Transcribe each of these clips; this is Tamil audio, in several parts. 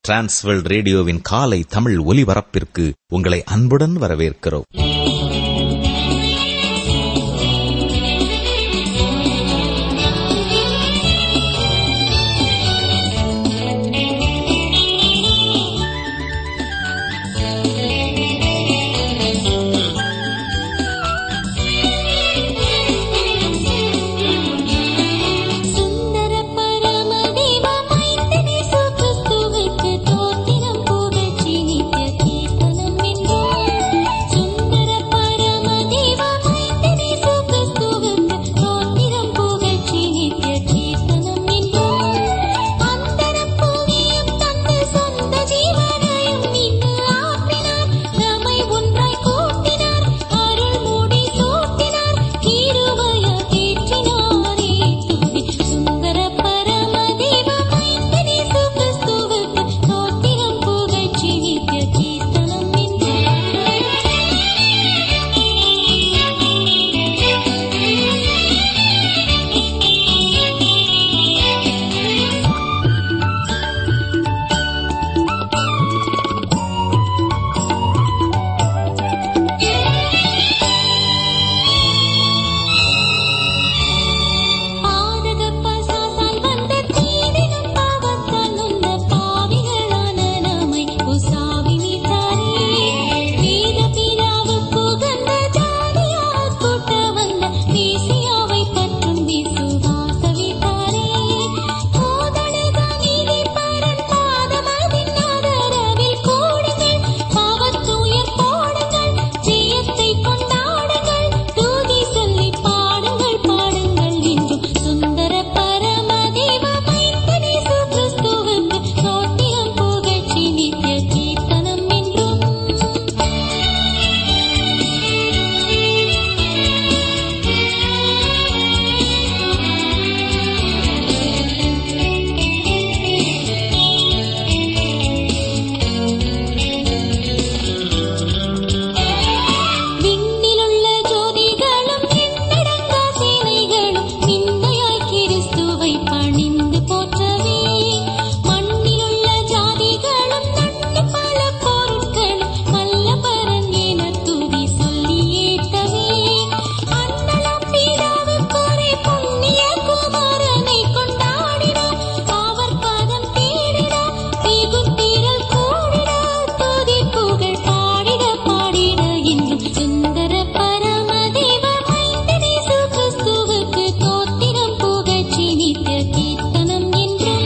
டிரான்ஸ்வேர்ல்ட் ரேடியோவின் காலை தமிழ் ஒலிபரப்பிற்கு உங்களை அன்புடன் வரவேற்கிறோம் சுந்தர பரமதேவா மைந்தனே சுகிறிஸ்துவுக்கு தோத்திரம் புகழ்ச்சி நித்திய கீர்த்தனம் என்றோம். சுந்தர பரமதேவா மைந்தனே சுகிறிஸ்துவுக்கு தோத்திரம் புகழ்ச்சி நித்திய கீர்த்தனம் என்றோம். அந்தரம் புவியும் தந்து சொந்த ஜீவனையும் மீட்டு ஆற்றினார். நம்மை ஒன்றாய் கூட்டினார். அருள் மூடி சூட்டினார். கிருபையா தேற்றினாரே துதி. சுந்தர பரமதேவ மைந்தனே சுகிறிஸ்துவுக்கு தோத்திரம் புகழ்ச்சி நித்திய கீர்த்தனம் என்றோம். பாதக பசாசால் வந்த தீவினும் பாவத்தால் நொந்த பாவிகளான நம்மை உசாவி மீட்டாரே. வேத பிதாவுக்கு உகந்த ஜாதியார் கூட்ட வந்த மேசியாவை பற்றும் விசுவாச வீட்டாரே. போதனைக நீதிபரன் பாதமதின் ஆதரவில் கூடுங்கள். பாவத்துயர் போடுங்கள். ஜெயத்தை கொண்டாடுங்கள். தூதி சொல்லி பாடுங்கள் பாடுங்கள் என்றும் சுந்தர பரமதேவ மைந்தனே சுகிறிஸ்துவுக்கு தோத்திரம் புகழ்ச்சி நித்திய கீர்த்தனம் என்றும் விண்ணிலுள்ள ஜோதிகளும் எண்ணடங்கா சேனைகளும் நிந்தையாய் கிறிஸ்துவை பணிந்து போற்றவே மண்ணிலுள்ள ஜாதிகளும் நட்டு பல பொருட்களும் வல்லபரன் என துதி சொல்லி ஏத்தவே அண்ணலம் பிதாவுக்கொரே புண்ணிய குமாரனை கொண்டாடினோம் அவர் பாதம் தேடினோம் மிகுத்திரள் கூடினோம் துதி புகழ் பாடிட பாடிட என்றும் சுந்தர பரமதேவ மைந்தனே சுகிறிஸ்துவுக்கு தோத்திரம் புகழ்ச்சி நித்திய கீர்த்தனம் என்றும்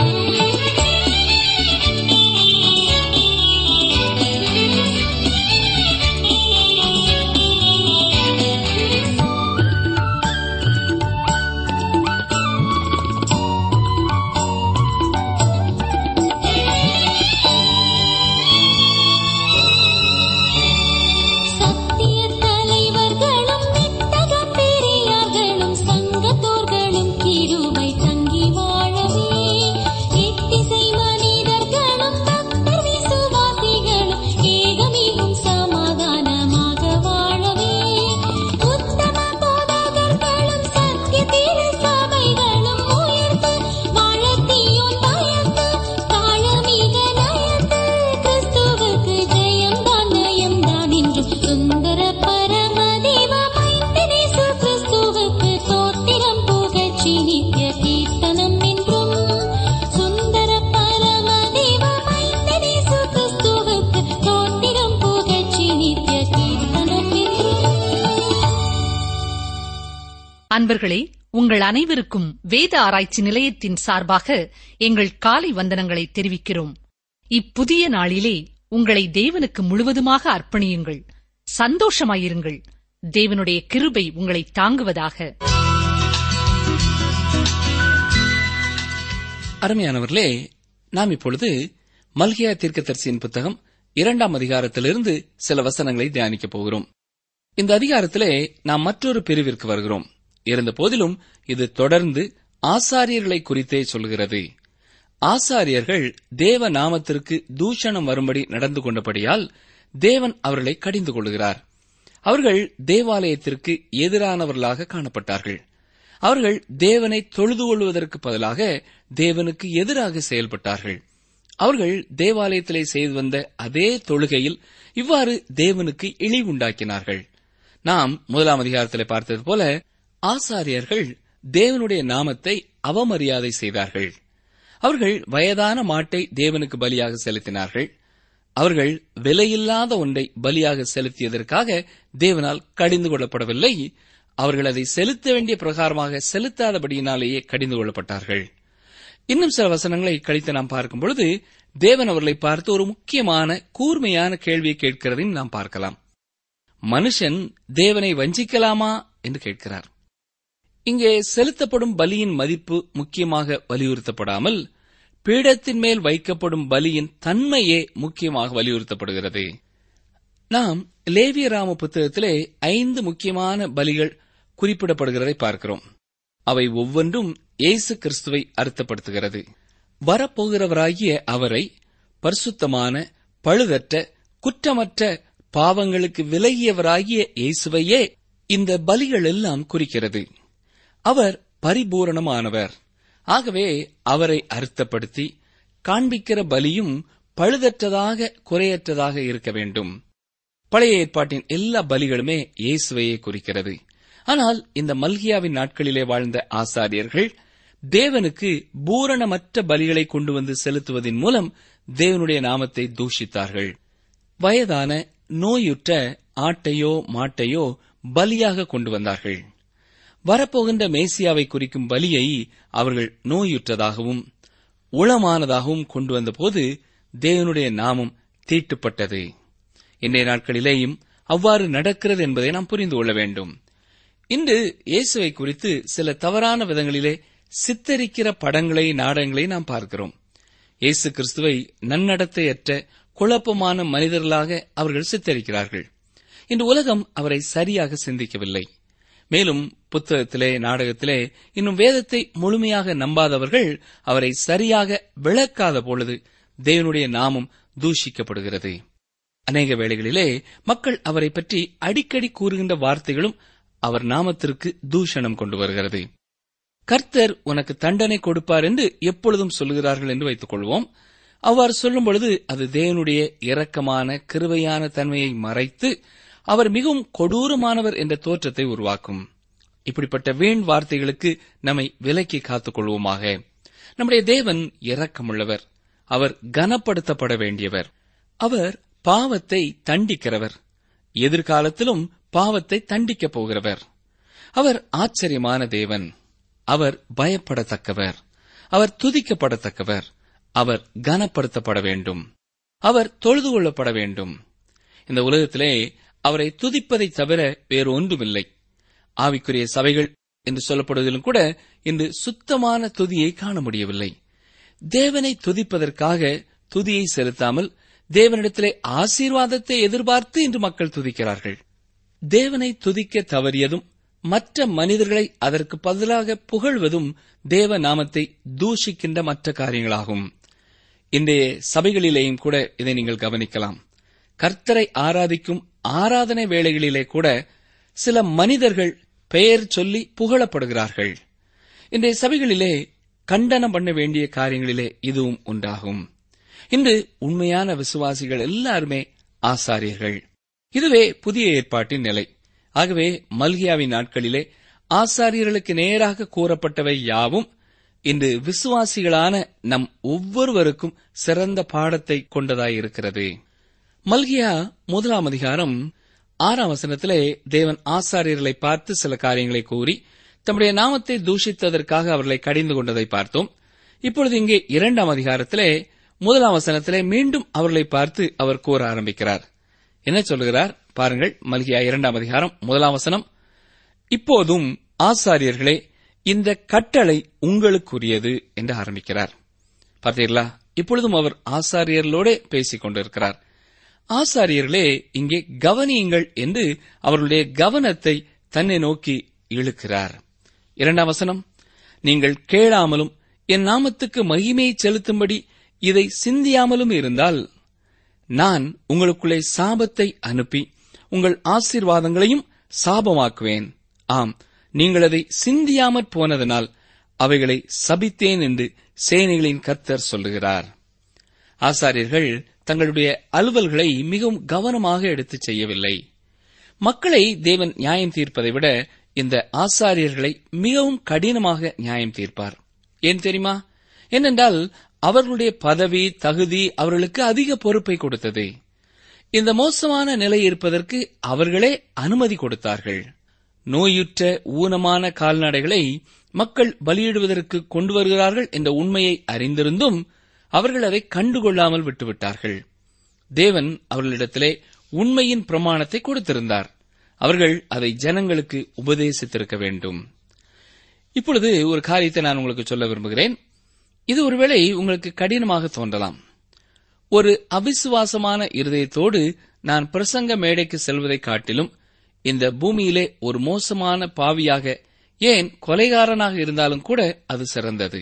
சத்திய தலைவர்களும் வித்தக பெரியார்களும் சங்கத்தோர்களும் கிருபை தங்கி வாழவே எத்திசை மனிதர்களும் பக்தர் விசுவாசிகளும் ஏகமிகும் சமாதானமாக வாழவே உத்தம போதகர்களும் சத்திய திரு சபைகளும் உயர்ந்து வாழத்தீயோன் பயந்து தாழமிக நயந்து கிறிஸ்துவுக்கு ஜெயம்தான் நயம்தான் என்றும் சுந்தர பரமதேவ மைந்தனே கிறிஸ்துவுக்கு தோத்திரம் புகழ்ச்சி நித்திய கீர்த்தனம் என்றும் சுந்தர பரமதேவ மைந்தனே கிறிஸ்துவுக்கு தோத்திரம் புகழ்ச்சி நித்திய கீர்த்தனம் என்றும் அன்பர்களே உங்கள் அனைவருக்கும் வேத ஆராய்ச்சி நிலையத்தின் சார்பாக எங்கள் காலை வந்தனங்களை தெரிவிக்கிறோம் இப்புதிய நாளிலே உங்களை தேவனுக்கு முழுவதுமாக அர்ப்பணியுங்கள் சந்தோஷமாயிருங்கள் தேவனுடைய கிருபை உங்களை தாங்குவதாக அருமையானவர்களே நாம் இப்பொழுது மல்கியா தீர்க்கதரிசியின் புத்தகம் இரண்டாம் அதிகாரத்திலிருந்து சில வசனங்களை தியானிக்கப் போகிறோம் இந்த அதிகாரத்திலே நாம் மற்றொரு பிரிவிற்கு வருகிறோம் இருந்த போதிலும் இது தொடர்ந்து ஆசாரியர்களை குறித்தே சொல்கிறது ஆசாரியர்கள் தேவ நாமத்திற்கு தூஷணம் வரும்படி நடந்து கொண்டபடியால் தேவன் அவர்களை கடிந்து கொள்கிறார் அவர்கள் தேவாலயத்திற்கு எதிரானவர்களாக காணப்பட்டார்கள் அவர்கள் தேவனை தொழுது கொள்வதற்கு பதிலாக தேவனுக்கு எதிராக செயல்பட்டார்கள் அவர்கள் தேவாலயத்திலே செய்து வந்த அதே தொழுகையில் இவ்வாறு தேவனுக்கு இழிவுண்டாக்கினார்கள் நாம் முதலாம் அதிகாரத்திலே பார்த்தது போல ஆசாரியர்கள் தேவனுடைய நாமத்தை அவமரியாதை செய்தார்கள் அவர்கள் வயதான மாட்டை தேவனுக்கு பலியாக செலுத்தினார்கள் அவர்கள் விலையில்லாத ஒன்றை பலியாக செலுத்தியதற்காக தேவனால் கடிந்து கொள்ளப்படவில்லை அவர்கள் அதை செலுத்த வேண்டிய பிரகாரமாக செலுத்தாதபடியினாலேயே கடிந்து கொள்ளப்பட்டார்கள் இன்னும் சில வசனங்களை கழித்து நாம் பார்க்கும் பொழுது தேவன் அவர்களை பார்த்து ஒரு முக்கியமான கூர்மையான கேள்வியை கேட்கிறதையும் நாம் பார்க்கலாம் மனுஷன் தேவனை வஞ்சிக்கலாமா என்று கேட்கிறார் இங்கே செலுத்தப்படும் பலியின் மதிப்பு முக்கியமாக வலியுறுத்தப்படாமல் பீடத்தின் மேல் வைக்கப்படும் பலியின் தன்மையே முக்கியமாக வலியுறுத்தப்படுகிறது நாம் லேவியராம புத்தகத்திலே ஐந்து முக்கியமான பலிகள் குறிப்பிடப்படுகிறதை பார்க்கிறோம் அவை ஒவ்வொன்றும் இயேசு கிறிஸ்துவை அர்த்தப்படுத்துகிறது வரப்போகிறவராகிய அவரை பரிசுத்தமான பழுதற்ற குற்றமற்ற பாவங்களுக்கு விலகியவராகிய இயேசுவையே இந்த பலிகள் எல்லாம் குறிக்கிறது அவர் பரிபூரணமானவர் ஆகவே அவரை அர்த்தப்படுத்தி காண்பிக்கிற பலியும் பழுதற்றதாக குறையற்றதாக இருக்க வேண்டும் பழைய ஏற்பாட்டின் எல்லா பலிகளுமே இயேசுவையே குறிக்கிறது ஆனால் இந்த மல்கியாவின் நாட்களிலே வாழ்ந்த ஆசாரியர்கள் தேவனுக்கு பூரணமற்ற பலிகளை கொண்டு வந்து செலுத்துவதன் மூலம் தேவனுடைய நாமத்தை தூஷித்தார்கள் வயதான நோயுற்ற ஆட்டையோ மாட்டையோ பலியாக கொண்டு வந்தார்கள் வரப்போகின்ற மேசியாவை குறிக்கும் பலியை அவர்கள் நோயுற்றதாகவும் உளமானதாகவும் கொண்டு வந்தபோது தேவனுடைய நாமம் தீட்டுப்பட்டது இன்றைய நாட்களிலேயும் அவ்வாறு நடக்கிறது என்பதை நாம் புரிந்து கொள்ள வேண்டும் இன்று இயேசுவை குறித்து சில தவறான விதங்களிலே சித்தரிக்கிற படங்களை நாடகங்களை நாம் பார்க்கிறோம் இயேசு கிறிஸ்துவை நன்னடத்தையற்ற குழப்பமான மனிதர்களாக அவர்கள் சித்தரிக்கிறார்கள் இன்று உலகம் அவரை சரியாக சிந்திக்கவில்லை மேலும் புத்தகத்திலே நாடகத்திலே இன்னும் வேதத்தை முழுமையாக நம்பாதவர்கள் அவரை சரியாக விளக்காத பொழுது தேவனுடைய நாமம் தூஷிக்கப்படுகிறது அநேக வேளைகளிலே மக்கள் அவரை பற்றி அடிக்கடி கூறுகின்ற வார்த்தைகளும் அவர் நாமத்திற்கு தூஷணம் கொண்டு வருகிறது கர்த்தர் உனக்கு தண்டனை கொடுப்பார் என்று எப்பொழுதும் சொல்லுகிறார்கள் என்று வைத்துக் கொள்வோம் அவ்வாறு சொல்லும் பொழுது அது தேவனுடைய இரக்கமான கிருபையான தன்மையை மறைத்து அவர் மிகவும் கொடூரமானவர் என்ற தோற்றத்தை உருவாக்கும் இப்படிப்பட்ட வீண் வார்த்தைகளுக்கு நம்மை விலக்கி காத்துக் கொள்வோமாக நம்முடைய தேவன் இரக்கமுள்ளவர் அவர் கனப்படுத்தப்பட வேண்டியவர் அவர் பாவத்தை தண்டிக்கிறவர் எதிர்காலத்திலும் பாவத்தை தண்டிக்கப் போகிறவர் அவர் ஆச்சரியமான தேவன் அவர் பயப்படத்தக்கவர் அவர் துதிக்கப்படத்தக்கவர் அவர் கனப்படுத்தப்பட வேண்டும் அவர் தொழுது கொள்ளப்பட வேண்டும் இந்த உலகத்திலே அவரை துதிப்பதை தவிர வேறு ஒன்றுமில்லை ஆவிக்குரிய சபைகள் என்று சொல்லப்படுவதிலும் கூட இன்று சுத்தமான துதியை காண முடியவில்லை தேவனை துதிப்பதற்காக துதியை செலுத்தாமல் தேவனிடத்திலே ஆசீர்வாதத்தை எதிர்பார்த்து இன்று மக்கள் துதிக்கிறார்கள் தேவனை துதிக்க தவறியதும் மற்ற மனிதர்களை அதற்கு பதிலாக புகழ்வதும் தேவ நாமத்தை தூஷிக்கின்ற மற்ற காரியங்களாகும் இன்றைய சபைகளிலேயும் கூட இதை நீங்கள் கவனிக்கலாம் கர்த்தரை ஆராதிக்கும் ஆராதனை வேளைகளிலே கூட சில மனிதர்கள் பெயர் சொல்லி புகழப்படுகிறார்கள் இன்றைய சபைகளிலே கண்டனம் பண்ண வேண்டிய காரியங்களிலே இதுவும் உண்டாகும் இன்று உண்மையான விசுவாசிகள் எல்லாருமே ஆசாரியர்கள் இதுவே புதிய ஏற்பாட்டின் நிலை ஆகவே மல்கியாவின் நாட்களிலே ஆசாரியர்களுக்கு நேராக கூறப்பட்டவை யாவும் இன்று விசுவாசிகளான நம் ஒவ்வொருவருக்கும் சிறந்த பாடத்தை கொண்டதாயிருக்கிறது மல்கியா முதலாம் அதிகாரம் ஆறாம் வசனத்திலே தேவன் ஆசாரியர்களை பார்த்து சில காரியங்களை கூறி தம்முடைய நாமத்தை தூஷித்ததற்காக அவர்களை கடிந்து கொண்டதை பார்த்தோம் இப்பொழுது இங்கே இரண்டாம் அதிகாரத்திலே முதலாம் வசனத்திலே மீண்டும் அவர்களை பார்த்து அவர் கூற ஆரம்பிக்கிறார் என்ன சொல்லுகிறார் பாருங்கள் மல்கியா இரண்டாம் அதிகாரம் முதலாம் வசனம் இப்போதும் ஆசாரியர்களே இந்த கட்டளை உங்களுக்குரியது என்று ஆரம்பிக்கிறார் பார்த்தீர்களா இப்பொழுதும் அவர் ஆசாரியர்களோட பேசிக் கொண்டிருக்கிறார் ஆசாரியர்களே இங்கே கவனியுங்கள் என்று அவர்களுடைய கவனத்தை தன்னை நோக்கி இழுக்கிறார் இரண்டாம் வசனம் நீங்கள் கேளாமலும் என் நாமத்துக்கு மகிமையை செலுத்தும்படி இதை சிந்தியாமலும் இருந்தால் நான் உங்களுக்குள்ளே சாபத்தை அனுப்பி உங்கள் ஆசீர்வாதங்களையும் சாபமாக்குவேன் ஆம் நீங்கள் அதை சிந்தியாமற் போனதனால் அவைகளை சபித்தேன் என்று சேனைகளின் கர்த்தர் சொல்லுகிறார் ஆசாரியர்கள் தங்களுடைய அலுவல்களை மிகவும் கவனமாக எடுத்துச் செய்யவில்லை மக்களை தேவன் நியாயம் தீர்ப்பதை விட இந்த ஆசாரியர்களை மிகவும் கடினமாக நியாயம் தீர்ப்பார் ஏன் தெரியுமா ஏனென்றால் அவர்களுடைய பதவி தகுதி அவர்களுக்கு அதிக பொறுப்பை கொடுத்தது இந்த மோசமான நிலை இருப்பதற்கு அவர்களே அனுமதி கொடுத்தார்கள் நோயுற்ற ஊனமான கால்நடைகளை மக்கள் பலியிடுவதற்கு கொண்டு வருகிறார்கள் என்ற உண்மையை அறிந்திருந்தும் அவர்கள் அதை கண்டுகொள்ளாமல் விட்டுவிட்டார்கள் தேவன் அவர்களிடத்திலே உண்மையின் பிரமாணத்தை கொடுத்திருந்தார் அவர்கள் அதை ஜனங்களுக்கு உபதேசித்திருக்க வேண்டும் இப்பொழுது ஒரு காரியத்தை நான் உங்களுக்கு சொல்ல விரும்புகிறேன் இது ஒருவேளை உங்களுக்கு கடினமாக தோன்றலாம் ஒரு அவிசுவாசமான இருதயத்தோடு நான் பிரசங்க மேடைக்கு செல்வதைக் காட்டிலும் இந்த பூமியிலே ஒரு மோசமான பாவியாக ஏன் கொலைகாரனாக இருந்தாலும் கூட அது சிறந்தது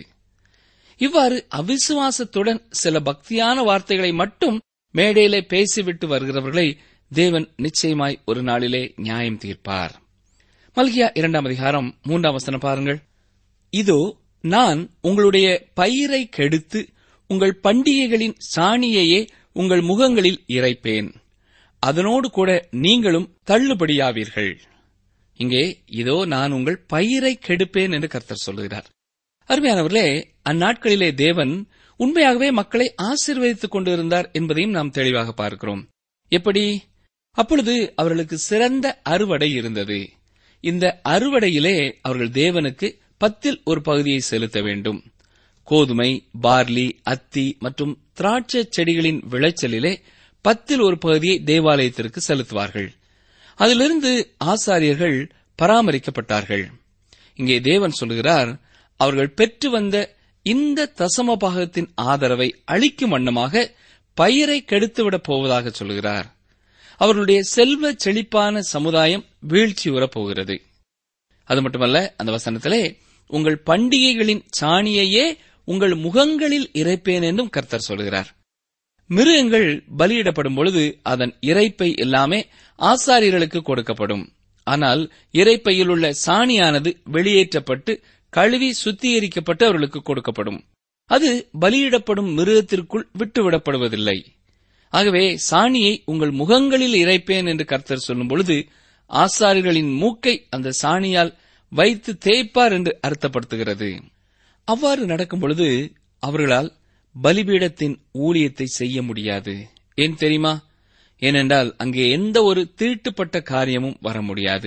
இவ்வாறு அவிசுவாசத்துடன் சில பக்தியான வார்த்தைகளை மட்டும் மேடையிலே பேசிவிட்டு வருகிறவர்களை தேவன் நிச்சயமாய் ஒரு நாளிலே நியாயம் தீர்ப்பார் மல்கியா இரண்டாம் அதிகாரம் மூன்றாம் வசனம் பாருங்கள் இதோ நான் உங்களுடைய பயிரை கெடுத்து உங்கள் பண்டிகைகளின் சாணியையே உங்கள் முகங்களில் இறைப்பேன் அதனோடு கூட நீங்களும் தள்ளுபடியாவீர்கள் இங்கே இதோ நான் உங்கள் பயிரை கெடுப்பேன் என்று கர்த்தர் சொல்லுகிறார் அருமையானவர்களே அந்நாட்களிலே தேவன் உண்மையாகவே மக்களை ஆசீர்வதித்துக் கொண்டிருந்தார் என்பதையும் நாம் தெளிவாக பார்க்கிறோம் எப்படி அப்பொழுது அவர்களுக்கு சிறந்த அறுவடை இருந்தது இந்த அறுவடையிலே அவர்கள் தேவனுக்கு பத்தில் ஒரு பகுதியை செலுத்த வேண்டும் கோதுமை பார்லி அத்தி மற்றும் திராட்சை செடிகளின் விளைச்சலிலே பத்தில் ஒரு பகுதியை தேவாலயத்திற்கு செலுத்துவார்கள் அதிலிருந்து ஆசாரியர்கள் பராமரிக்கப்பட்டார்கள் இங்கே தேவன் சொல்லுகிறார் அவர்கள் பெற்று வந்த இந்த தசம பாகத்தின் ஆதரவை அளிக்கும் வண்ணமாக பயிரை கெடுத்துவிடப் போவதாக சொல்லுகிறார் அவர்களுடைய செல்வ செழிப்பான சமுதாயம் வீழ்ச்சியுறப் போகிறது அது மட்டுமல்ல அந்த வசனத்திலே உங்கள் பண்டிகைகளின் சாணியையே உங்கள் முகங்களில் இறைப்பேன் என்றும் கர்த்தர் சொல்கிறார் மிருகங்கள் பலியிடப்படும் பொழுது அதன் இறைப்பை எல்லாமே ஆசாரியர்களுக்கு கொடுக்கப்படும் ஆனால் இறைப்பையில் உள்ள சாணியானது வெளியேற்றப்பட்டு கழுவி சுத்திகரிக்கப்பட்டு அவர்களுக்கு கொடுக்கப்படும் அது பலியிடப்படும் மிருகத்திற்குள் விட்டுவிடப்படுவதில்லை ஆகவே சாணியை உங்கள் முகங்களில் இறைப்பேன் என்று கர்த்தர் சொல்லும் பொழுது ஆசாரிகளின் மூக்கை அந்த சாணியால் வைத்து தேய்ப்பார் என்று அர்த்தப்படுத்துகிறது அவ்வாறு நடக்கும் பொழுது அவர்களால் பலிபீடத்தின் ஊழியத்தை செய்ய முடியாது ஏன் தெரியுமா ஏனென்றால் அங்கே எந்த ஒரு தீட்டுப்பட்ட காரியமும் வர முடியாது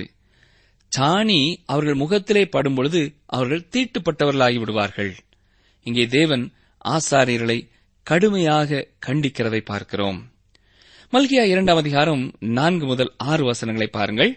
சாணி அவர்கள் முகத்திலே படும் பொழுது அவர்கள் தீட்டுப்பட்டவர்களாகி விடுவார்கள் இங்கே தேவன் ஆசாரியர்களை கடுமையாக கண்டிக்கிறதை பார்க்கிறோம் மல்கியா இரண்டாம் அதிகாரம் நான்கு முதல் ஆறு வசனங்களை பாருங்கள்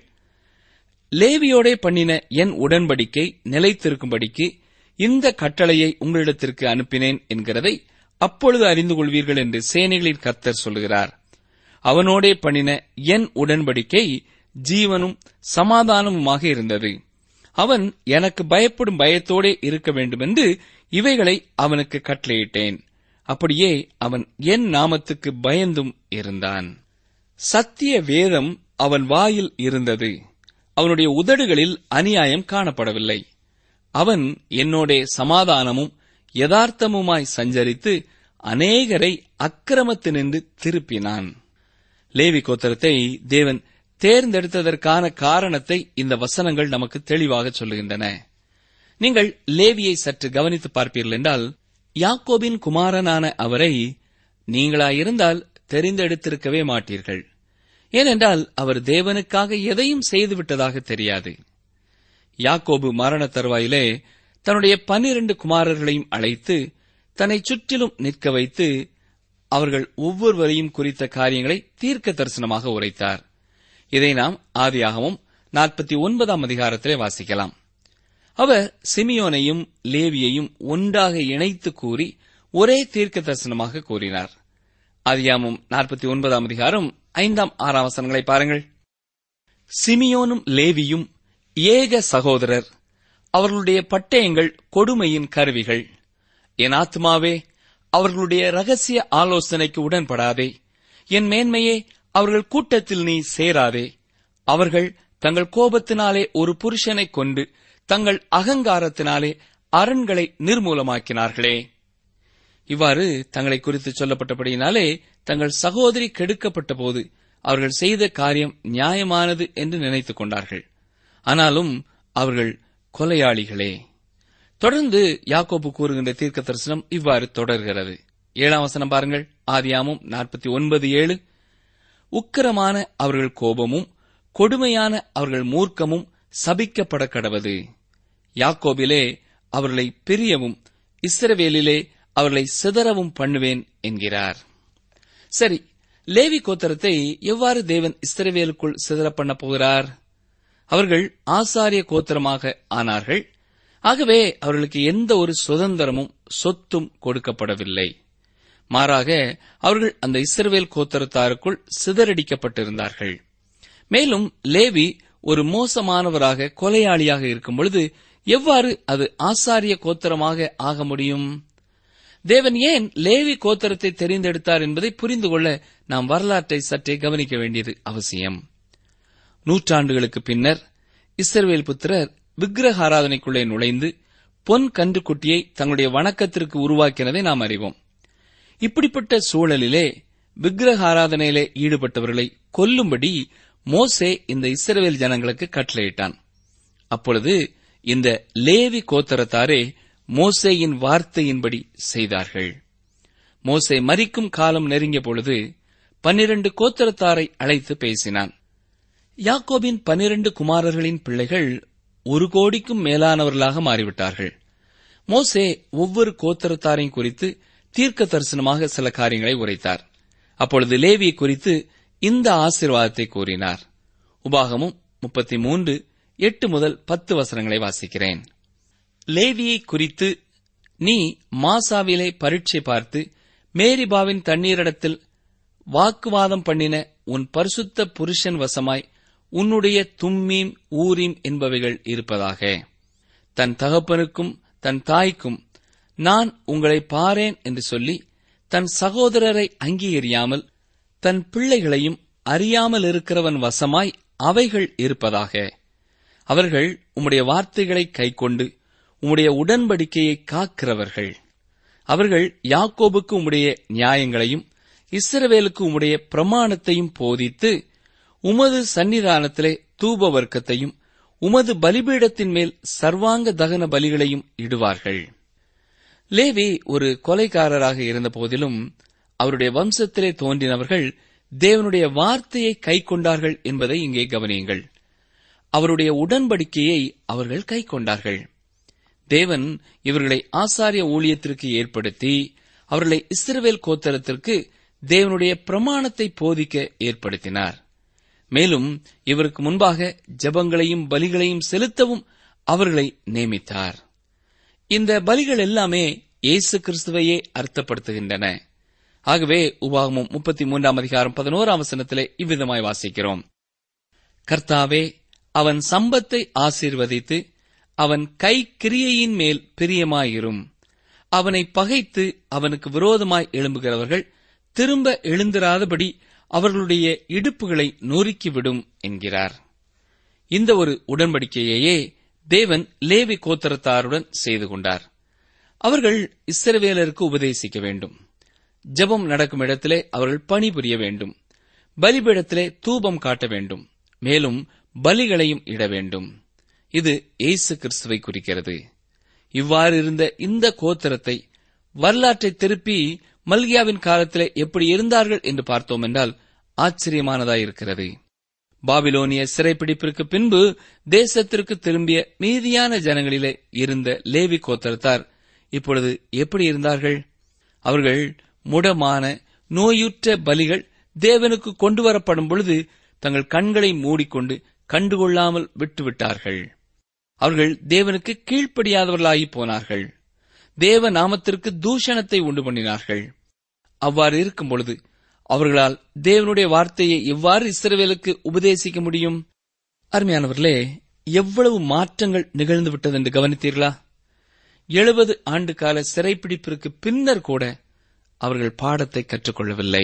லேவியோடே பண்ணின என் உடன்படிக்கை நிலைத்திருக்கும்படிக்கு இந்த கட்டளையை உங்களிடத்திற்கு அனுப்பினேன் என்கிறதை அப்பொழுது அறிந்து கொள்வீர்கள் என்று சேனைகளின் கர்த்தர் சொல்லுகிறார் அவனோடே பண்ணின என் உடன்படிக்கை ஜீவனும் சமாதானமுமாக இருந்தது அவன் எனக்கு பயப்படும் பயத்தோடே இருக்க வேண்டுமென்று இவைகளை அவனுக்கு கட்டளையிட்டேன் அப்படியே அவன் என் நாமத்துக்கு பயந்தும் இருந்தான் சத்திய வேதம் அவன் வாயில் இருந்தது அவனுடைய உதடுகளில் அநியாயம் காணப்படவில்லை அவன் என்னோடே சமாதானமும் யதார்த்தமுமாய் சஞ்சரித்து அநேகரை அக்கிரமத்தினின்று திருப்பினான் லேவி கோத்திரத்தை தேவன் தேர்ந்தெடுத்ததற்கான காரணத்தை இந்த வசனங்கள் நமக்கு தெளிவாக சொல்லுகின்றன நீங்கள் லேவியை சற்று கவனித்து பார்ப்பீர்கள் என்றால் யாக்கோபின் குமாரனான அவரை நீங்களாயிருந்தால் தெரிந்தெடுத்திருக்கவே மாட்டீர்கள் ஏனென்றால் அவர் தேவனுக்காக எதையும் செய்துவிட்டதாக தெரியாது யாக்கோபு மரண தருவாயிலே தன்னுடைய பன்னிரண்டு குமாரர்களையும் அழைத்து தன்னை சுற்றிலும் நிற்க வைத்து அவர்கள் ஒவ்வொருவரையும் குறித்த காரியங்களை தீர்க்க தரிசனமாக உரைத்தார் இதை நாம் ஆதியாகவும் நாற்பத்தி ஒன்பதாம் அதிகாரத்திலே வாசிக்கலாம் அவர் சிமியோனையும் லேவியையும் ஒன்றாக இணைத்து கூறி ஒரே தீர்க்க தரிசனமாக கூறினார் அதியாமும் நாற்பத்தி ஒன்பதாம் அதிகாரம் ஐந்தாம் ஆறாம் வசனங்களை பாருங்கள் சிமியோனும் லேவியும் ஏக சகோதரர் அவர்களுடைய பட்டயங்கள் கொடுமையின் கருவிகள் என் ஆத்மாவே அவர்களுடைய ரகசிய ஆலோசனைக்கு உடன்படாதே என் மேன்மையே அவர்கள் கூட்டத்தில் நீ சேராதே அவர்கள் தங்கள் கோபத்தினாலே ஒரு புருஷனை கொண்டு தங்கள் அகங்காரத்தினாலே அரண்களை நிர்மூலமாக்கினார்களே இவ்வாறு தங்களை குறித்து சொல்லப்பட்டபடியினாலே தங்கள் சகோதரி கெடுக்கப்பட்ட போது அவர்கள் செய்த காரியம் நியாயமானது என்று நினைத்துக் கொண்டார்கள் ஆனாலும் அவர்கள் கொலையாளிகளே தொடர்ந்து யாக்கோபு கூறுகின்ற தீர்க்க தரிசனம் இவ்வாறு தொடர்கிறது ஏழாம் வசனம் பாருங்கள் ஆதியாமும் நாற்பத்தி ஒன்பது ஏழு உக்கிரமான அவர்கள் கோபமும் கொடுமையான அவர்கள் மூர்க்கமும் சபிக்கப்பட கடவது யாக்கோபிலே அவர்களை பிரியவும் இஸ்ரவேலிலே அவர்களை சிதறவும் பண்ணுவேன் என்கிறார் சரி லேவி கோத்திரத்தை எவ்வாறு தேவன் இஸ்ரவேலுக்குள் சிதற பண்ண போகிறார் அவர்கள் ஆசாரிய கோத்திரமாக ஆனார்கள் ஆகவே அவர்களுக்கு எந்த ஒரு சுதந்திரமும் சொத்தும் கொடுக்கப்படவில்லை மாறாக அவர்கள் அந்த இஸ்ரவேல் கோத்திரத்தாருக்குள் சிதறடிக்கப்பட்டிருந்தார்கள் மேலும் லேவி ஒரு மோசமானவராக கொலையாளியாக இருக்கும் பொழுது எவ்வாறு அது ஆசாரிய கோத்திரமாக ஆக முடியும் தேவன் ஏன் லேவி கோத்திரத்தை தெரிந்தெடுத்தார் என்பதை புரிந்து கொள்ள நாம் வரலாற்றை சற்றே கவனிக்க வேண்டியது அவசியம் நூற்றாண்டுகளுக்கு பின்னர் இஸ்ரவேல் புத்திரர் விக்கிரக ஆராதனைக்குள்ளே நுழைந்து பொன் கன்றுக்குட்டியை தங்களுடைய வணக்கத்திற்கு உருவாக்கினதை நாம் அறிவோம் இப்படிப்பட்ட சூழலிலே விக்கிரக ஆராதனையிலே ஈடுபட்டவர்களை கொல்லும்படி மோசே இந்த இஸ்ரவேல் ஜனங்களுக்கு கட்டளையிட்டான் அப்பொழுது இந்த லேவி கோத்தரத்தாரே மோசேயின் வார்த்தையின்படி செய்தார்கள் மோசே மரிக்கும் காலம் நெருங்கிய பொழுது பன்னிரண்டு கோத்தரத்தாரை அழைத்து பேசினான் யாக்கோபின் பன்னிரண்டு குமாரர்களின் பிள்ளைகள் ஒரு கோடிக்கும் மேலானவர்களாக மாறிவிட்டார்கள் மோசே ஒவ்வொரு கோத்தரத்தாரையும் குறித்து தீர்க்க தரிசனமாக சில காரியங்களை உரைத்தார் அப்பொழுது லேவியை குறித்து இந்த ஆசீர்வாதத்தை கூறினார் உபாகமும் முப்பத்தி மூன்று எட்டு முதல் பத்து வசனங்களை வாசிக்கிறேன் லேவியை குறித்து நீ மாசாவிலே பரீட்சை பார்த்து மேரிபாவின் தண்ணீரிடத்தில் வாக்குவாதம் பண்ணின உன் பரிசுத்த புருஷன் வசமாய் உன்னுடைய தும்மீம் ஊரீம் என்பவைகள் இருப்பதாக தன் தகப்பனுக்கும் தன் தாய்க்கும் நான் உங்களை பாரேன் என்று சொல்லி தன் சகோதரரை அங்கீகரியாமல் தன் பிள்ளைகளையும் அறியாமல் இருக்கிறவன் வசமாய் அவைகள் இருப்பதாக அவர்கள் உம்முடைய வார்த்தைகளை கைக்கொண்டு உம்முடைய உடன்படிக்கையை காக்கிறவர்கள் அவர்கள் யாக்கோபுக்கு உம்முடைய நியாயங்களையும் இஸ்ரவேலுக்கு உம்முடைய பிரமாணத்தையும் போதித்து உமது சன்னிதானத்திலே தூப வர்க்கத்தையும் உமது பலிபீடத்தின் மேல் சர்வாங்க தகன பலிகளையும் இடுவார்கள் லேவி ஒரு கொலைக்காரராக இருந்த போதிலும் அவருடைய வம்சத்திலே தோன்றினவர்கள் தேவனுடைய வார்த்தையை கைக்கொண்டார்கள் என்பதை இங்கே கவனியுங்கள் அவருடைய உடன்படிக்கையை அவர்கள் கைக்கொண்டார்கள் தேவன் இவர்களை ஆசாரிய ஊழியத்திற்கு ஏற்படுத்தி அவர்களை இஸ்ரவேல் கோத்தரத்திற்கு தேவனுடைய பிரமாணத்தை போதிக்க ஏற்படுத்தினார் மேலும் இவருக்கு முன்பாக ஜெபங்களையும் பலிகளையும் செலுத்தவும் அவர்களை நியமித்தார் இந்த பலிகள் எல்லாமே இயேசு கிறிஸ்துவையே அர்த்தப்படுத்துகின்றன ஆகவே உபாகமும் முப்பத்தி மூன்றாம் அதிகாரம் பதினோராம் வசனத்திலே இவ்விதமாய் வாசிக்கிறோம் கர்த்தாவே அவன் சம்பத்தை ஆசீர்வதித்து அவன் கை கிரியையின் மேல் பிரியமாயிரும் அவனை பகைத்து அவனுக்கு விரோதமாய் எழும்புகிறவர்கள் திரும்ப எழுந்திராதபடி அவர்களுடைய இடுப்புகளை நொறுக்கிவிடும் என்கிறார் இந்த ஒரு உடன்படிக்கையையே தேவன் லேவி கோத்தரத்தாருடன் செய்து கொண்டார் அவர்கள் இஸ்ரவேலருக்கு உபதேசிக்க வேண்டும் ஜெபம் நடக்கும் இடத்திலே அவர்கள் பணிபுரிய வேண்டும் பலிபீடத்திலே தூபம் காட்ட வேண்டும் மேலும் பலிகளையும் இட வேண்டும் இது இயேசு கிறிஸ்துவை குறிக்கிறது இவ்வாறு இருந்த இந்த கோத்திரத்தை வரலாற்றை திருப்பி மல்கியாவின் காலத்திலே எப்படி இருந்தார்கள் என்று பார்த்தோம் என்றால் ஆச்சரியமானதாயிருக்கிறது பாபிலோனிய சிறைப்பிடிப்பிற்கு பின்பு தேசத்திற்கு திரும்பிய மீதியான ஜனங்களிலே இருந்த லேவி கோத்திரத்தார் இப்பொழுது எப்படி இருந்தார்கள் அவர்கள் முடமான நோயுற்ற பலிகள் தேவனுக்கு கொண்டு வரப்படும் பொழுது தங்கள் கண்களை மூடிக்கொண்டு கண்டுகொள்ளாமல் விட்டுவிட்டார்கள் அவர்கள் தேவனுக்கு கீழ்ப்படியாதவர்களாகி போனார்கள் தேவ நாமத்திற்கு தூஷணத்தை உண்டு பண்ணினார்கள் அவ்வாறு இருக்கும் பொழுது அவர்களால் தேவனுடைய வார்த்தையை எவ்வாறு இஸ்ரவேலுக்கு உபதேசிக்க முடியும் அருமையானவர்களே எவ்வளவு மாற்றங்கள் நிகழ்ந்து விட்டது என்று கவனித்தீர்களா எழுபது ஆண்டு கால சிறைப்பிடிப்பிற்கு பின்னர் கூட அவர்கள் பாடத்தை கற்றுக்கொள்ளவில்லை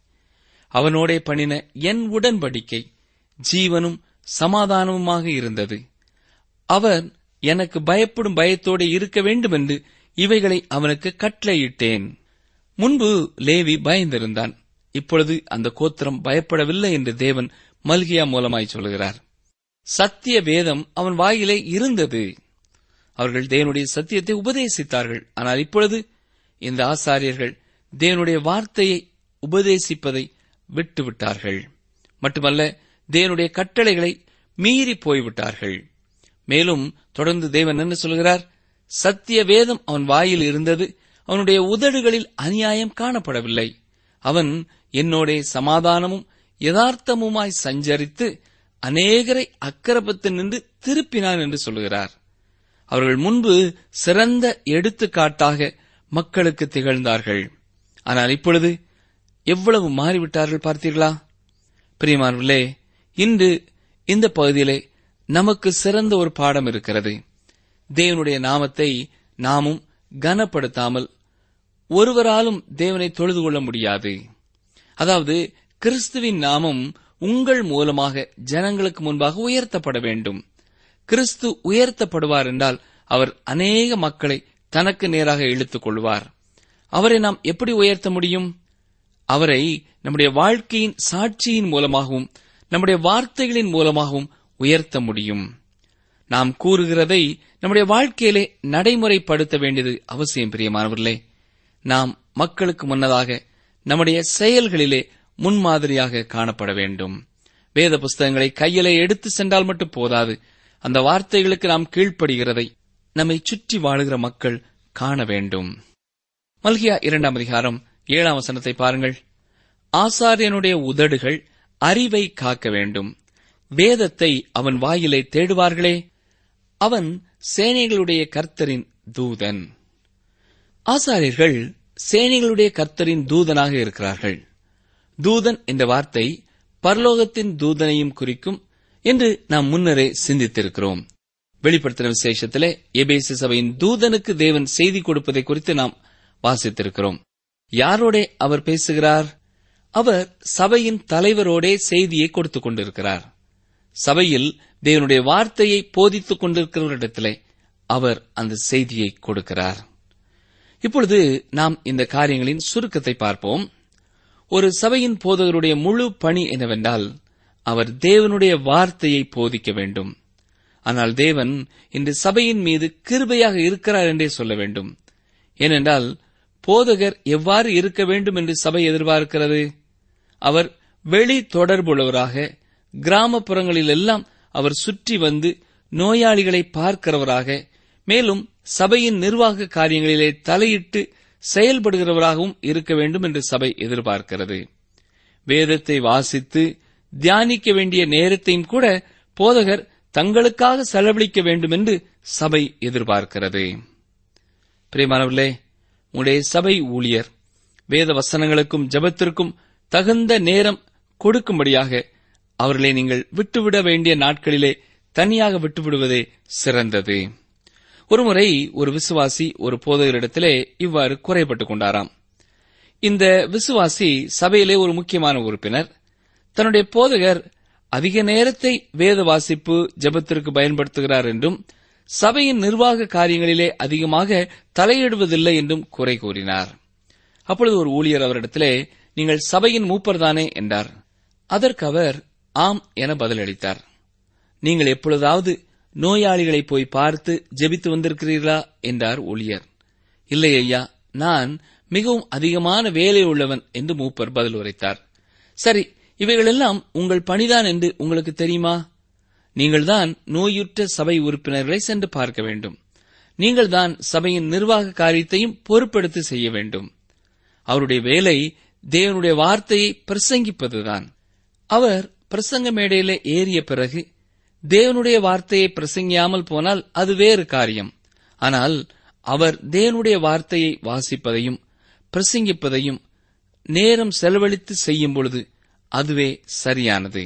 அவனோடே பண்ணின என் உடன்படிக்கை ஜீவனும் சமாதானமுமாக இருந்தது அவர் எனக்கு பயப்படும் பயத்தோடு இருக்க வேண்டும் என்று இவைகளை அவனுக்கு கட்டளையிட்டேன் முன்பு லேவி பயந்திருந்தான் இப்பொழுது அந்த கோத்திரம் பயப்படவில்லை என்று தேவன் மல்கியா மூலமாய் சொல்கிறார் சத்திய வேதம் அவன் வாயிலே இருந்தது அவர்கள் தேவனுடைய சத்தியத்தை உபதேசித்தார்கள் ஆனால் இப்பொழுது இந்த ஆசாரியர்கள் தேவனுடைய வார்த்தையை உபதேசிப்பதை விட்டுவிட்டார்கள் மட்டுமல்ல தேவனுடைய கட்டளைகளை மீறி போய்விட்டார்கள் மேலும் தொடர்ந்து தேவன் என்ன சொல்கிறார் சத்திய வேதம் அவன் வாயில் இருந்தது அவனுடைய உதடுகளில் அநியாயம் காணப்படவில்லை அவன் என்னோடே சமாதானமும் யதார்த்தமுமாய் சஞ்சரித்து அநேகரை அக்கரப்பத்தில் நின்று திருப்பினான் என்று சொல்கிறார் அவர்கள் முன்பு சிறந்த எடுத்துக்காட்டாக மக்களுக்கு திகழ்ந்தார்கள் ஆனால் இப்பொழுது எவ்வளவு மாறிவிட்டார்கள் பார்த்தீர்களா பிரியமானவர்களே இன்று இந்த பகுதியிலே நமக்கு சிறந்த ஒரு பாடம் இருக்கிறது தேவனுடைய நாமத்தை நாமும் கனப்படுத்தாமல் ஒருவராலும் தேவனை தொழுது கொள்ள முடியாது அதாவது கிறிஸ்துவின் நாமம் உங்கள் மூலமாக ஜனங்களுக்கு முன்பாக உயர்த்தப்பட வேண்டும் கிறிஸ்து உயர்த்தப்படுவார் என்றால் அவர் அநேக மக்களை தனக்கு நேராக இழுத்துக் கொள்வார் அவரை நாம் எப்படி உயர்த்த முடியும் அவரை நம்முடைய வாழ்க்கையின் சாட்சியின் மூலமாகவும் நம்முடைய வார்த்தைகளின் மூலமாகவும் உயர்த்த முடியும் நாம் கூறுகிறதை நம்முடைய வாழ்க்கையிலே நடைமுறைப்படுத்த வேண்டியது அவசியம் பிரியமானவர்களே நாம் மக்களுக்கு முன்னதாக நம்முடைய செயல்களிலே முன்மாதிரியாக காணப்பட வேண்டும் வேத புஸ்தகங்களை கையிலே எடுத்து சென்றால் மட்டும் போதாது அந்த வார்த்தைகளுக்கு நாம் கீழ்ப்படுகிறதை நம்மை சுற்றி வாழுகிற மக்கள் காண வேண்டும் மல்கியா இரண்டாம் அதிகாரம் ஏழாம் வசனத்தை பாருங்கள் ஆசாரியனுடைய உதடுகள் அறிவை காக்க வேண்டும் வேதத்தை அவன் வாயிலை தேடுவார்களே அவன் சேனைகளுடைய கர்த்தரின் தூதன் ஆசாரியர்கள் சேனைகளுடைய கர்த்தரின் தூதனாக இருக்கிறார்கள் தூதன் என்ற வார்த்தை பரலோகத்தின் தூதனையும் குறிக்கும் என்று நாம் முன்னரே சிந்தித்திருக்கிறோம் வெளிப்படுத்தின விசேஷத்திலே எபேசு சபையின் தூதனுக்கு தேவன் செய்தி கொடுப்பதை குறித்து நாம் வாசித்திருக்கிறோம் யாரோடே அவர் பேசுகிறார் அவர் சபையின் தலைவரோடே செய்தியை கொடுத்துக் கொண்டிருக்கிறார் சபையில் தேவனுடைய வார்த்தையை போதித்துக் கொண்டிருக்கிறவரிடத்திலே அவர் அந்த செய்தியை கொடுக்கிறார் இப்பொழுது நாம் இந்த காரியங்களின் சுருக்கத்தை பார்ப்போம் ஒரு சபையின் போதகருடைய முழு பணி என்னவென்றால் அவர் தேவனுடைய வார்த்தையை போதிக்க வேண்டும் ஆனால் தேவன் இன்று சபையின் மீது கிருபையாக இருக்கிறார் என்றே சொல்ல வேண்டும் ஏனென்றால் போதகர் எவ்வாறு இருக்க வேண்டும் என்று சபை எதிர்பார்க்கிறது அவர் வெளி தொடர்புள்ளவராக கிராமப்புறங்களிலெல்லாம் அவர் சுற்றி வந்து நோயாளிகளை பார்க்கிறவராக மேலும் சபையின் நிர்வாக காரியங்களிலே தலையிட்டு செயல்படுகிறவராகவும் இருக்க வேண்டும் என்று சபை எதிர்பார்க்கிறது வேதத்தை வாசித்து தியானிக்க வேண்டிய நேரத்தையும் கூட போதகர் தங்களுக்காக செலவழிக்க வேண்டும் என்று சபை எதிர்பார்க்கிறது பிரியமானவர்களே உடைய சபை ஊழியர் வேத வசனங்களுக்கும் ஜபத்திற்கும் தகுந்த நேரம் கொடுக்கும்படியாக அவர்களை நீங்கள் விட்டுவிட வேண்டிய நாட்களிலே தனியாக விட்டுவிடுவதே சிறந்தது ஒருமுறை ஒரு விசுவாசி ஒரு போதகரிடத்திலே இவ்வாறு குறைபட்டுக் கொண்டாராம் இந்த விசுவாசி சபையிலே ஒரு முக்கியமான உறுப்பினர் தன்னுடைய போதகர் அதிக நேரத்தை வேத வாசிப்பு ஜெபத்திற்கு பயன்படுத்துகிறார் என்றும் சபையின் நிர்வாக காரியங்களிலே அதிகமாக தலையிடுவதில்லை என்றும் குறை கூறினார் அப்பொழுது ஒரு ஊழியர் அவரிடத்திலே நீங்கள் சபையின் மூப்பர்தானே என்றார் அதற்கு அவர் ஆம் என பதிலளித்தார் நீங்கள் எப்பொழுதாவது நோயாளிகளை போய் பார்த்து ஜெபித்து வந்திருக்கிறீர்களா என்றார் ஊழியர் இல்லை ஐயா நான் மிகவும் அதிகமான வேலை உள்ளவன் என்று மூப்பர் பதில் உரைத்தார் சரி இவைகளெல்லாம் உங்கள் பணிதான் என்று உங்களுக்கு தெரியுமா நீங்கள்தான் நோயுற்ற சபை உறுப்பினர்களை சென்று பார்க்க வேண்டும் நீங்கள்தான் சபையின் நிர்வாக காரியத்தையும் பொறுப்பெடுத்து செய்ய வேண்டும் அவருடைய வேலை தேவனுடைய வார்த்தையை பிரசங்கிப்பதுதான் அவர் பிரசங்க மேடையிலே ஏறிய பிறகு தேவனுடைய வார்த்தையை பிரசங்கியாமல் போனால் அது வேறு காரியம் ஆனால் அவர் தேவனுடைய வார்த்தையை வாசிப்பதையும் பிரசங்கிப்பதையும் நேரம் செலவழித்து செய்யும் பொழுது அதுவே சரியானது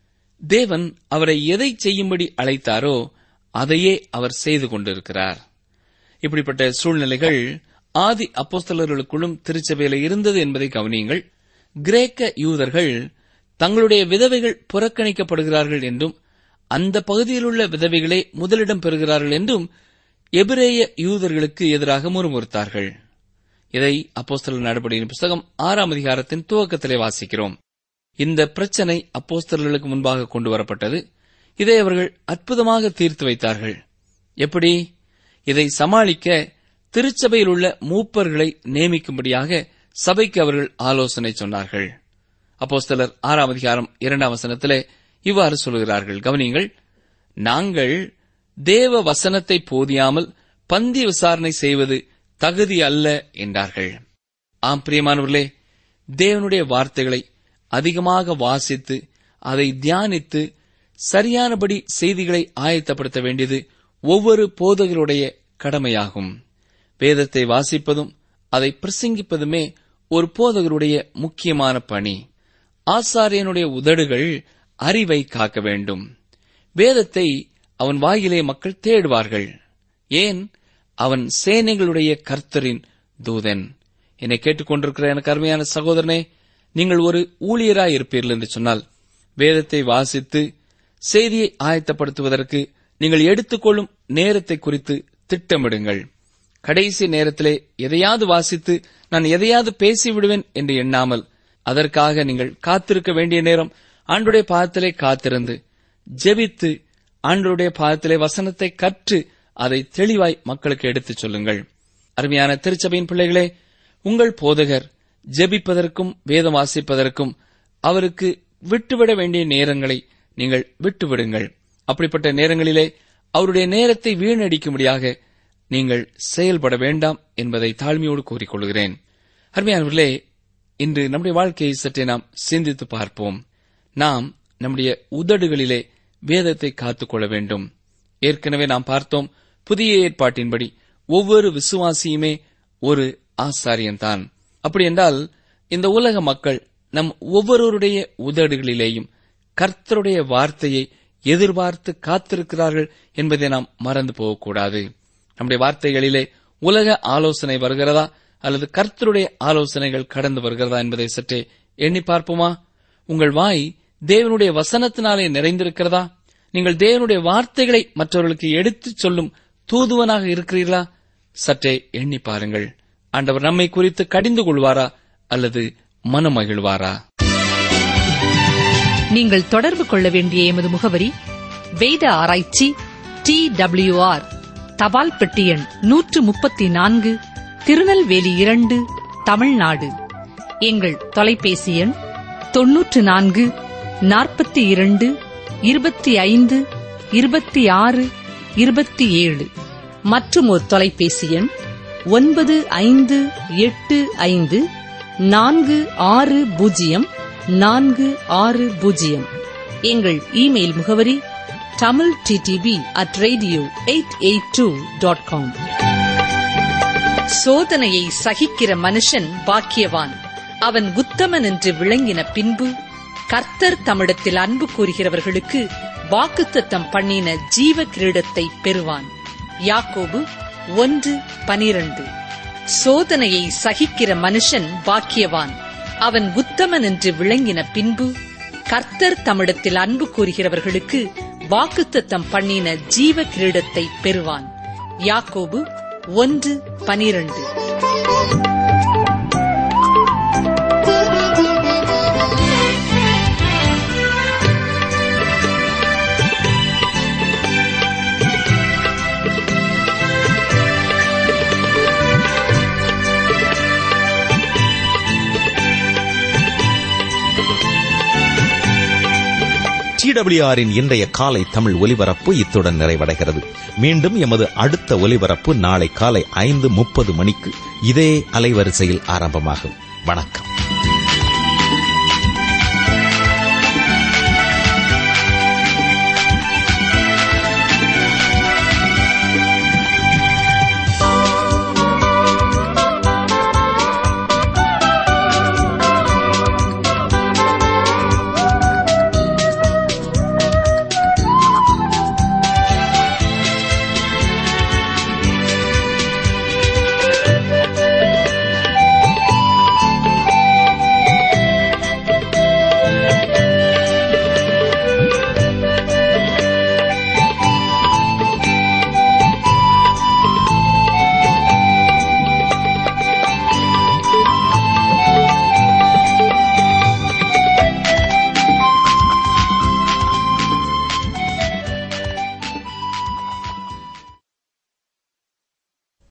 தேவன் அவரை எதை செய்யும்படி அழைத்தாரோ அதையே அவர் செய்து கொண்டிருக்கிறார் இப்படிப்பட்ட சூழ்நிலைகள் ஆதி அப்போஸ்தலர்களுக்குள்ளும் திருச்சபையில இருந்தது என்பதை கவனியுங்கள் கிரேக்க யூதர்கள் தங்களுடைய விதவைகள் புறக்கணிக்கப்படுகிறார்கள் என்றும் அந்த பகுதியிலுள்ள விதவைகளே முதலிடம் பெறுகிறார்கள் என்றும் எபிரேய யூதர்களுக்கு எதிராக முறுமுறுத்தார்கள் இதை அப்போஸ்தலர் நடபடியின் புஸ்தகம் ஆறாம் அதிகாரத்தின் துவக்கத்திலே வாசிக்கிறோம் இந்த பிரச்சனை அப்போஸ்தலர்களுக்கு முன்பாக கொண்டு வரப்பட்டது இதை அவர்கள் அற்புதமாக தீர்த்து வைத்தார்கள் எப்படி இதை சமாளிக்க திருச்சபையில் உள்ள மூப்பர்களை நியமிக்கும்படியாக சபைக்கு அவர்கள் ஆலோசனை சொன்னார்கள் அப்போஸ்தலர் ஆறாம் அதிகாரம் இரண்டாம் வசனத்திலே இவ்வாறு சொல்கிறார்கள் கவனியுங்கள் நாங்கள் தேவ வசனத்தை போதியாமல் பந்தி விசாரணை செய்வது தகுதி அல்ல என்றார்கள் ஆம் பிரியமானவர்களே தேவனுடைய வார்த்தைகளை அதிகமாக வாசித்து அதை தியானித்து சரியானபடி செய்திகளை ஆயத்தப்படுத்த வேண்டியது ஒவ்வொரு போதகருடைய கடமையாகும் வேதத்தை வாசிப்பதும் அதை பிரசங்கிப்பதுமே ஒரு போதகருடைய முக்கியமான பணி ஆசாரியனுடைய உதடுகள் அறிவை காக்க வேண்டும் வேதத்தை அவன் வாயிலே மக்கள் தேடுவார்கள் ஏன் அவன் சேனைகளுடைய கர்த்தரின் தூதன் என்னை கேட்டுக்கொண்டிருக்கிற எனக்கு அருமையான சகோதரனே நீங்கள் ஒரு ஊழியராய் இருப்பீர்கள் என்று சொன்னால் வேதத்தை வாசித்து செய்தியை ஆயத்தப்படுத்துவதற்கு நீங்கள் எடுத்துக்கொள்ளும் நேரத்தை குறித்து திட்டமிடுங்கள் கடைசி நேரத்திலே எதையாவது வாசித்து நான் எதையாவது பேசிவிடுவேன் என்று எண்ணாமல் அதற்காக நீங்கள் காத்திருக்க வேண்டிய நேரம் ஆண்டுடைய பாதத்திலே காத்திருந்து ஜெபித்து ஆண்டருடைய பாதத்திலே வசனத்தை கற்று அதை தெளிவாய் மக்களுக்கு எடுத்துச் சொல்லுங்கள் அருமையான திருச்சபையின் பிள்ளைகளே உங்கள் போதகர் ஜெபிப்பதற்கும் வேதம் வாசிப்பதற்கும் அவருக்கு விட்டுவிட வேண்டிய நேரங்களை நீங்கள் விட்டுவிடுங்கள் அப்படிப்பட்ட நேரங்களிலே அவருடைய நேரத்தை வீணடிக்கும்படியாக நீங்கள் செயல்பட வேண்டாம் என்பதை தாழ்மையோடு கூறிக்கொள்கிறேன் அருமையானவர்களே இன்று நம்முடைய வாழ்க்கையை சற்றே நாம் சிந்தித்து பார்ப்போம் நாம் நம்முடைய உதடுகளிலே வேதத்தை காத்துக்கொள்ள வேண்டும் ஏற்கனவே நாம் பார்த்தோம் புதிய ஏற்பாட்டின்படி ஒவ்வொரு விசுவாசியுமே ஒரு ஆசாரியன்தான் அப்படி என்றால் இந்த உலக மக்கள் நம் ஒவ்வொருவருடைய உதடுகளிலேயும் கர்த்தருடைய வார்த்தையை எதிர்பார்த்து காத்திருக்கிறார்கள் என்பதை நாம் மறந்து போகக்கூடாது நம்முடைய வார்த்தைகளிலே உலக ஆலோசனை வருகிறதா அல்லது கர்த்தருடைய ஆலோசனைகள் கடந்து வருகிறதா என்பதை சற்றே எண்ணி பார்ப்போமா உங்கள் வாய் தேவனுடைய வசனத்தினாலே நிறைந்திருக்கிறதா நீங்கள் தேவனுடைய வார்த்தைகளை மற்றவர்களுக்கு எடுத்துச் சொல்லும் தூதுவனாக இருக்கிறீர்களா சற்றே எண்ணி பாருங்கள் ஆண்டவர் நம்மை குறித்து கடிந்து கொள்வாரா அல்லது மனமகிழ்வாரா நீங்கள் தொடர்பு கொள்ள வேண்டிய எமது முகவரி வேத ஆராய்ச்சி டி ஆர் தபால் பெட்டி எண் நூற்று முப்பத்தி நான்கு திருநெல்வேலி இரண்டு தமிழ்நாடு எங்கள் தொலைபேசி எண் தொன்னூற்று நான்கு நாற்பத்தி இரண்டு இருபத்தி ஐந்து இருபத்தி ஆறு இருபத்தி ஏழு மற்றும் ஒரு தொலைபேசி எண் ஒன்பது ஐந்து எட்டு ஐந்து நான்கு ஆறு பூஜ்ஜியம் நான்கு ஆறு பூஜ்ஜியம் எங்கள் இமெயில் முகவரி Tamil DTP at radio eight eight two dot com சோதனையை சகிக்கிற மனுஷன் பாக்கியவான் அவன் உத்தமன் என்று விளங்கின பின்பு கர்த்தர் தம்மிடத்தில் அன்பு கூறுகிறவர்களுக்கு வாக்குத்தத்தம் பண்ணின ஜீவ கிரீடத்தை பெறுவான் யாக்கோபு ஒன்று பனிரண்டு சோதனையை சகிக்கிற மனுஷன் பாக்கியவான் அவன் உத்தமன் என்று விளங்கின பின்பு கர்த்தர் தம்மிடத்தில் அன்பு கூறுகிறவர்களுக்கு வாக்குத்தத்தம் பண்ணின ஜீவ கிரீடத்தை பெறுவான் யாக்கோபு ஒன்று பனிரண்டு டிடபிள்யூஆரின் இன்றைய காலை தமிழ் ஒலிபரப்பு இத்துடன் நிறைவடைகிறது மீண்டும் எமது அடுத்த ஒலிபரப்பு நாளை காலை ஐந்து முப்பது மணிக்கு இதே அலைவரிசையில் ஆரம்பமாகும் வணக்கம்